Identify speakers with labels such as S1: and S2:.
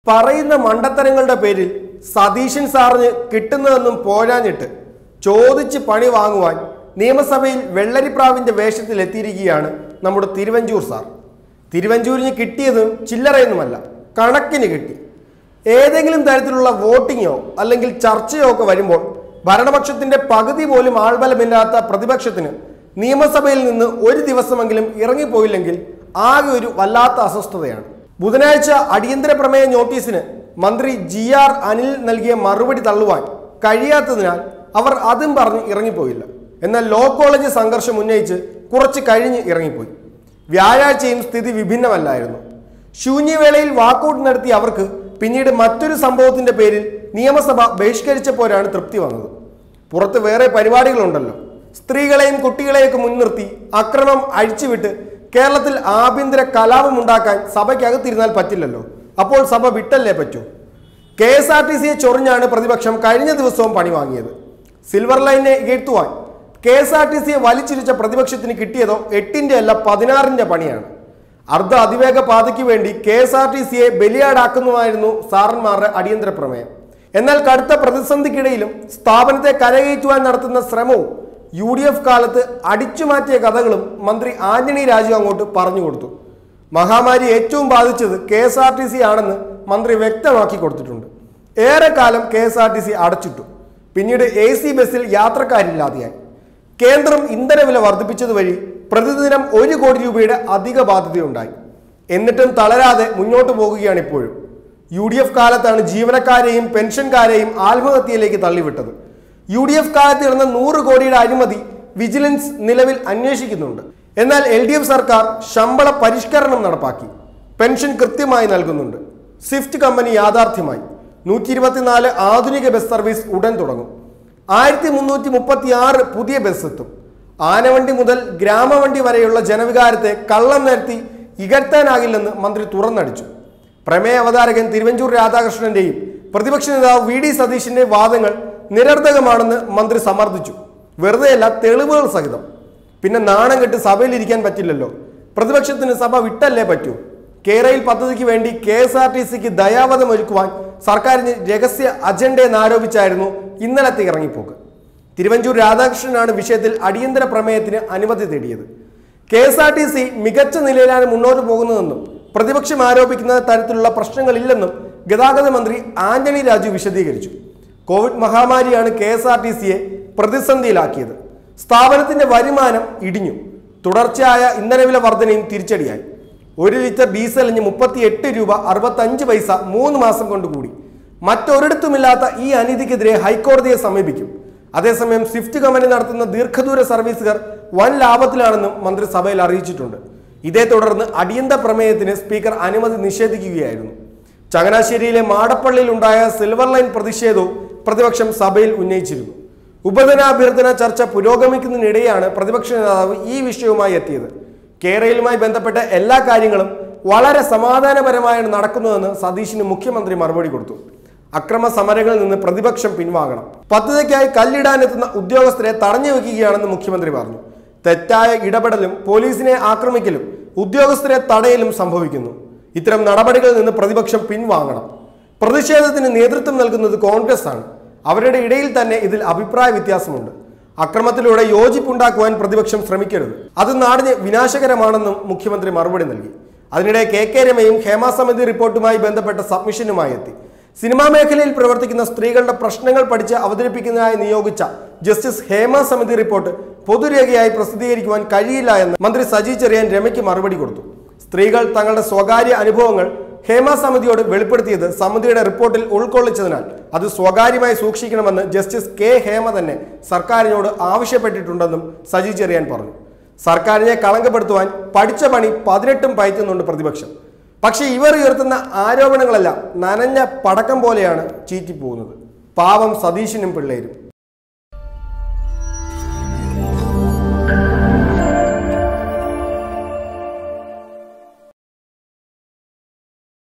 S1: പറയുന്ന മണ്ടത്തരങ്ങളുടെ പേരിൽ സതീശൻ സാറിന് കിട്ടുന്നതെന്നും പോരാഞ്ഞിട്ട് ചോദിച്ച് പണി വാങ്ങുവാൻ നിയമസഭയിൽ വെള്ളരിപ്രാവിന്റെ വേഷത്തിൽ എത്തിയിരിക്കുകയാണ് നമ്മുടെ തിരുവഞ്ചൂർ സാർ തിരുവഞ്ചൂരിന് കിട്ടിയതും ചില്ലറയൊന്നുമല്ല കണക്കിന് കിട്ടി ഏതെങ്കിലും തരത്തിലുള്ള വോട്ടിങ്ങോ അല്ലെങ്കിൽ ചർച്ചയോ ഒക്കെ വരുമ്പോൾ ഭരണപക്ഷത്തിന്റെ പകുതി പോലും ആൾബലമില്ലാത്ത പ്രതിപക്ഷത്തിന് നിയമസഭയിൽ നിന്ന് ഒരു ദിവസമെങ്കിലും ഇറങ്ങിപ്പോയില്ലെങ്കിൽ ആകെ ഒരു വല്ലാത്ത അസ്വസ്ഥതയാണ് ബുധനാഴ്ച അടിയന്തര പ്രമേയ നോട്ടീസിന് മന്ത്രി ജി ആർ അനിൽ നൽകിയ മറുപടി തള്ളുവാൻ കഴിയാത്തതിനാൽ അവർ അതും പറഞ്ഞ് ഇറങ്ങിപ്പോയില്ല എന്നാൽ ലോ കോളേജ് സംഘർഷം ഉന്നയിച്ച് കുറച്ച് കഴിഞ്ഞ് ഇറങ്ങിപ്പോയി വ്യാഴാഴ്ചയും സ്ഥിതി വിഭിന്നമല്ലായിരുന്നു ശൂന്യവേളയിൽ വാക്കൗട്ട് നടത്തിയ അവർക്ക് പിന്നീട് മറ്റൊരു സംഭവത്തിന്റെ പേരിൽ നിയമസഭ ബഹിഷ്കരിച്ചപ്പോഴാണ് തൃപ്തി വന്നത് പുറത്ത് വേറെ പരിപാടികളുണ്ടല്ലോ സ്ത്രീകളെയും കുട്ടികളെയൊക്കെ മുൻനിർത്തി അക്രമം അഴിച്ചുവിട്ട് കേരളത്തിൽ ആഭ്യന്തര കലാപം ഉണ്ടാക്കാൻ സഭയ്ക്കകത്തിരുന്നാൽ പറ്റില്ലല്ലോ അപ്പോൾ സഭ വിട്ടല്ലേ പറ്റൂ കെ എസ് ആർ ടി സിയെ ചൊറിഞ്ഞാണ് പ്രതിപക്ഷം കഴിഞ്ഞ ദിവസവും പണി വാങ്ങിയത് സിൽവർ ലൈനെ ഇകഴ്ത്തുവാൻ കെ എസ് ആർ ടി സിയെ വലിച്ചിരിച്ച പ്രതിപക്ഷത്തിന് കിട്ടിയതോ എട്ടിന്റെ അല്ല പതിനാറിന്റെ പണിയാണ് അർദ്ധ അതിവേഗ പാതയ്ക്ക് വേണ്ടി കെ എസ് ആർ ടി സിയെ ബലിയാടാക്കുന്നുമായിരുന്നു സാറന്മാരുടെ അടിയന്തര പ്രമേയം എന്നാൽ കടുത്ത പ്രതിസന്ധിക്കിടയിലും സ്ഥാപനത്തെ കരകയറ്റുവാൻ നടത്തുന്ന ശ്രമവും യു ഡി എഫ് കാലത്ത് അടിച്ചുമാറ്റിയ കഥകളും മന്ത്രി ആന്റണി രാജു അങ്ങോട്ട് പറഞ്ഞു കൊടുത്തു മഹാമാരി ഏറ്റവും ബാധിച്ചത് K S R T C ആണെന്ന് മന്ത്രി വ്യക്തമാക്കി കൊടുത്തിട്ടുണ്ട് ഏറെക്കാലം K S R T C അടച്ചിട്ടു പിന്നീട് എ സി ബസ്സിൽ യാത്രക്കാരില്ലാതെയായി കേന്ദ്രം ഇന്ധനവില വർദ്ധിപ്പിച്ചത് വഴി പ്രതിദിനം ഒരു കോടി രൂപയുടെ അധിക ബാധ്യതയുണ്ടായി എന്നിട്ടും തളരാതെ മുന്നോട്ട് പോകുകയാണ് ഇപ്പോഴും യു ഡി എഫ് കാലത്താണ് ജീവനക്കാരെയും പെൻഷൻകാരെയും ആത്മഹത്യയിലേക്ക് തള്ളിവിട്ടത് യു ഡി എഫ് കാലത്ത് നടന്ന നൂറ് കോടിയുടെ അഴിമതി വിജിലൻസ് നിലവിൽ അന്വേഷിക്കുന്നുണ്ട് എന്നാൽ എൽ ഡി എഫ് സർക്കാർ ശമ്പള പരിഷ്കരണം നടപ്പാക്കി പെൻഷൻ കൃത്യമായി നൽകുന്നുണ്ട് സ്വിഫ്റ്റ് കമ്പനി യാഥാർത്ഥ്യമായി നൂറ്റി ഇരുപത്തിനാല് ആധുനിക ബസ് സർവീസ് ഉടൻ തുടങ്ങും ആയിരത്തി മുന്നൂറ്റി മുപ്പത്തി ആറ് പുതിയ ബസ് എത്തും ആനവണ്ടി മുതൽ ഗ്രാമവണ്ടി വരെയുള്ള ജനവികാരത്തെ കള്ളം നിരത്തി ഇകഴ്ത്താനാകില്ലെന്ന് മന്ത്രി തുറന്നടിച്ചു പ്രമേയ അവതാരകൻ തിരുവഞ്ചൂർ രാധാകൃഷ്ണന്റെയും പ്രതിപക്ഷ നേതാവ് വി ഡി സതീശിന്റെ വാദങ്ങൾ നിരർഥകമാണെന്ന് മന്ത്രി സമർത്ഥിച്ചു വെറുതെയല്ല തെളിവുകൾ സഹിതം പിന്നെ നാണം കെട്ട് സഭയിലിരിക്കാൻ പറ്റില്ലല്ലോ പ്രതിപക്ഷത്തിന് സഭ വിട്ടല്ലേ പറ്റൂ കേരയിൽ പദ്ധതിക്ക് വേണ്ടി കെ എസ് ആർ ടി സിക്ക് ദയാവധം ഒരുക്കുവാൻ സർക്കാരിന് രഹസ്യ അജണ്ട എന്നാരോപിച്ചായിരുന്നു ഇന്നലത്തെ ഇറങ്ങിപ്പോക്ക് തിരുവഞ്ചൂർ രാധാകൃഷ്ണനാണ് വിഷയത്തിൽ അടിയന്തര പ്രമേയത്തിന് അനുമതി തേടിയത് K S R T C മികച്ച നിലയിലാണ് മുന്നോട്ട് പോകുന്നതെന്നും പ്രതിപക്ഷം ആരോപിക്കുന്ന തരത്തിലുള്ള പ്രശ്നങ്ങളില്ലെന്നും ഗതാഗത മന്ത്രി ആന്റണി രാജു വിശദീകരിച്ചു കോവിഡ് മഹാമാരിയാണ് കെ എസ് ആർ ടി സിയെ പ്രതിസന്ധിയിലാക്കിയത് സ്ഥാപനത്തിന്റെ വരുമാനം ഇടിഞ്ഞു തുടർച്ചയായ ഇന്ധനവില വർധനയും തിരിച്ചടിയായി ഒരു ലിറ്റർ ഡീസലിന് മുപ്പത്തി എട്ട് രൂപ അറുപത്തഞ്ച് പൈസ മൂന്ന് മാസം കൊണ്ട് കൂടി മറ്റൊരിടത്തുമില്ലാത്ത ഈ അനീതിക്കെതിരെ ഹൈക്കോടതിയെ സമീപിക്കും അതേസമയം സ്വിഫ്റ്റ് കമ്പനി നടത്തുന്ന ദീർഘദൂര സർവീസുകാർ വൻ ലാഭത്തിലാണെന്നും മന്ത്രി സഭയിൽ അറിയിച്ചിട്ടുണ്ട് ഇതേ തുടർന്ന് അടിയന്തര പ്രമേയത്തിന് സ്പീക്കർ അനുമതി നിഷേധിക്കുകയായിരുന്നു ചങ്ങനാശ്ശേരിയിലെ മാടപ്പള്ളിയിൽ ഉണ്ടായ സിൽവർ ലൈൻ പ്രതിഷേധവും പ്രതിപക്ഷം സഭയിൽ ഉന്നയിച്ചിരുന്നു ഉപധനാഭ്യർത്ഥന ചർച്ച പുരോഗമിക്കുന്നതിനിടെയാണ് പ്രതിപക്ഷ നേതാവ് ഈ വിഷയവുമായി എത്തിയത് കേരളയുമായി ബന്ധപ്പെട്ട എല്ലാ കാര്യങ്ങളും വളരെ സമാധാനപരമായാണ് നടക്കുന്നതെന്ന് സതീശിന് മുഖ്യമന്ത്രി മറുപടി കൊടുത്തു അക്രമ സമരങ്ങളിൽ നിന്ന് പ്രതിപക്ഷം പിൻവാങ്ങണം പദ്ധതിക്കായി കല്ലിടാനെത്തുന്ന ഉദ്യോഗസ്ഥരെ തടഞ്ഞു വെക്കുകയാണെന്ന് മുഖ്യമന്ത്രി പറഞ്ഞു തെറ്റായ ഇടപെടലും പോലീസിനെ ആക്രമിക്കലും ഉദ്യോഗസ്ഥരെ തടയലും സംഭവിക്കുന്നു ഇത്തരം നടപടികളിൽ നിന്ന് പ്രതിപക്ഷം പിൻവാങ്ങണം പ്രതിഷേധത്തിന് നേതൃത്വം നൽകുന്നത് കോൺഗ്രസ് ആണ് അവരുടെ ഇടയിൽ തന്നെ ഇതിൽ അഭിപ്രായ വ്യത്യാസമുണ്ട് അക്രമത്തിലൂടെ യോജിപ്പുണ്ടാക്കുവാൻ പ്രതിപക്ഷം ശ്രമിക്കരുത് അത് നാടിന് വിനാശകരമാണെന്നും മുഖ്യമന്ത്രി മറുപടി നൽകി അതിനിടെ കെ കെ രമയും ഹേമ സമിതി റിപ്പോർട്ടുമായി ബന്ധപ്പെട്ട സബ്മിഷനുമായി എത്തി സിനിമാ മേഖലയിൽ പ്രവർത്തിക്കുന്ന സ്ത്രീകളുടെ പ്രശ്നങ്ങൾ പഠിച്ച് അവതരിപ്പിക്കുന്നതിനായി നിയോഗിച്ച ജസ്റ്റിസ് ഹേമ സമിതി റിപ്പോർട്ട് പൊതുരേഖയായി പ്രസിദ്ധീകരിക്കുവാൻ കഴിയില്ല എന്ന് മന്ത്രി സജി ചെറിയാൻ രമയ്ക്ക് മറുപടി കൊടുത്തു സ്ത്രീകൾ തങ്ങളുടെ സ്വകാര്യ അനുഭവങ്ങൾ ഹേമ സമിതിയോട് വെളിപ്പെടുത്തിയത് സമിതിയുടെ റിപ്പോർട്ടിൽ ഉൾക്കൊള്ളിച്ചതിനാൽ അത് സ്വകാര്യമായി സൂക്ഷിക്കണമെന്ന് ജസ്റ്റിസ് കെ ഹേമ തന്നെ സർക്കാരിനോട് ആവശ്യപ്പെട്ടിട്ടുണ്ടെന്നും സജി ചെറിയാൻ പറഞ്ഞു സർക്കാരിനെ കളങ്കപ്പെടുത്തുവാൻ പഠിച്ച പണി പതിനെട്ടും പയറ്റുന്നുണ്ട് പ്രതിപക്ഷം പക്ഷേ ഇവർ ഉയർത്തുന്ന ആരോപണങ്ങളെല്ലാം നനഞ്ഞ പടക്കം പോലെയാണ് ചീറ്റിപ്പോകുന്നത് പാവം സതീശനും പിള്ളേരും